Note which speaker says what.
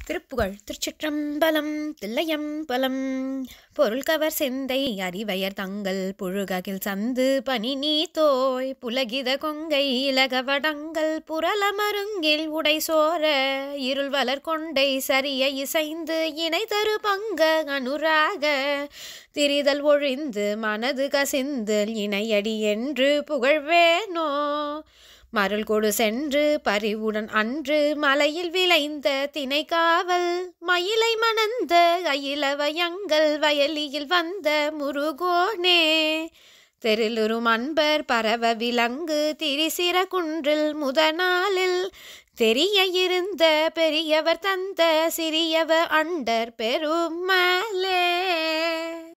Speaker 1: திருப்புகழ் திருச்சிற்றம்பலம் தில்லையம்பலம் பொருள் கவர் செந்தை அறிவயர் தங்கள் புழுககில் சந்து பனி நீ தோய் புலகித கொங்கை இலகவடங்கள் புரளமருங்கில் உடை சோர இருள் வளர் கொண்டை சரிய இசைந்து இணை தரு பங்க அனுராக திரிதல் ஒழிந்து மனது கசிந்து இணையடி என்று புகழ்வேனோ மருள் கொடு சென்று பரிவுடன் அன்று மலையில் விளைந்த திணைக்காவல் மயிலை மணந்த அயிலவயங்கள் வயலியில் வந்த முருகோனே தெருளுரும் அன்பர் பரவ விலங்கு திரிசிற குன்றில் முதநாளில் தெரிய இருந்த பெரியவர் தந்த சிறியவர் அண்டர் பெருமலே